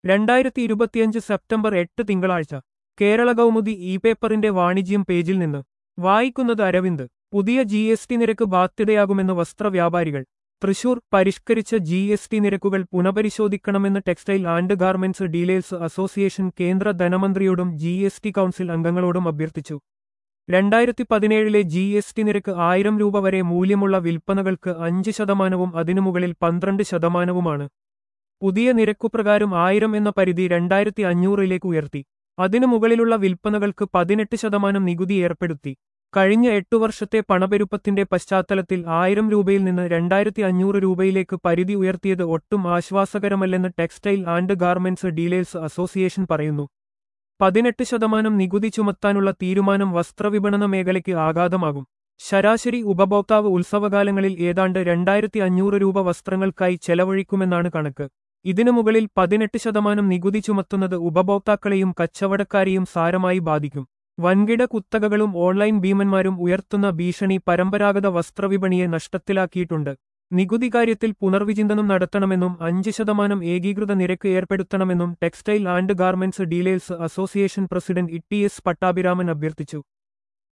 രണ്ടായിരത്തി ഇരുപത്തിയഞ്ച് സെപ്റ്റംബർ എട്ട് തിങ്കളാഴ്ച കേരള കൗമുദി ഇ പേപ്പറിന്റെ വാണിജ്യം പേജിൽ നിന്ന് വായിക്കുന്നത് അരവിന്ദ് പുതിയ ജി എസ് ടി നിരക്ക് ബാധ്യതയാകുമെന്ന് വസ്ത്രവ്യാപാരികൾ തൃശൂർ പരിഷ്കരിച്ച ജി എസ് ടി നിരക്കുകൾ പുനഃപരിശോധിക്കണമെന്ന് textile and garments dealers association കേന്ദ്ര ധനമന്ത്രിയോടും ജി എസ് ടി കൗൺസിൽ അംഗങ്ങളോടും അഭ്യർത്ഥിച്ചു രണ്ടായിരത്തി പതിനേഴിലെ ജി എസ് ടി നിരക്ക് ആയിരം രൂപ വരെ മൂല്യമുള്ള വിൽപ്പനകൾക്ക് അഞ്ച് ശതമാനവും അതിനു മുകളിൽ പന്ത്രണ്ട് ശതമാനവുമാണ് പുതിയ നിരക്കുപ്രകാരം ആയിരം എന്ന പരിധി രണ്ടായിരത്തി അഞ്ഞൂറിലേക്ക് ഉയർത്തി അതിനു മുകളിലുള്ള വിൽപ്പനകൾക്ക് പതിനെട്ട് ശതമാനം നികുതി ഏർപ്പെടുത്തി കഴിഞ്ഞ എട്ടു വർഷത്തെ പണപ്പെരുപ്പത്തിന്റെ പശ്ചാത്തലത്തിൽ ആയിരം രൂപയിൽ നിന്ന് രണ്ടായിരത്തി അഞ്ഞൂറ് രൂപയിലേക്ക് പരിധി ഉയർത്തിയത് ഒട്ടും ആശ്വാസകരമല്ലെന്ന് textile and garments dealers association പറയുന്നു പതിനെട്ട് ശതമാനം നികുതി ചുമത്താനുള്ള തീരുമാനം വസ്ത്രവിപണന മേഖലയ്ക്ക് ആഘാതമാകും ശരാശരി ഉപഭോക്താവ് ഉത്സവകാലങ്ങളിൽ ഏതാണ്ട് രണ്ടായിരത്തി അഞ്ഞൂറ് രൂപ വസ്ത്രങ്ങൾക്കായി ചെലവഴിക്കുമെന്നാണ് കണക്ക് ഇതിനു മുകളിൽ പതിനെട്ട് ശതമാനം നികുതി ചുമത്തുന്നത് ഉപഭോക്താക്കളെയും കച്ചവടക്കാരെയും സാരമായി ബാധിക്കും വൻകിട കുത്തകകളും ഓൺലൈൻ ഭീമന്മാരും ഉയർത്തുന്ന ഭീഷണി പരമ്പരാഗത വസ്ത്രവിപണിയെ നഷ്ടത്തിലാക്കിയിട്ടുണ്ട് നികുതി കാര്യത്തിൽ പുനർവിചിന്തനം നടത്തണമെന്നും അഞ്ച് ശതമാനം ഏകീകൃത നിരക്ക് ഏർപ്പെടുത്തണമെന്നും textile and garments dealers association president E T S Pattabhiraman അഭ്യർത്ഥിച്ചു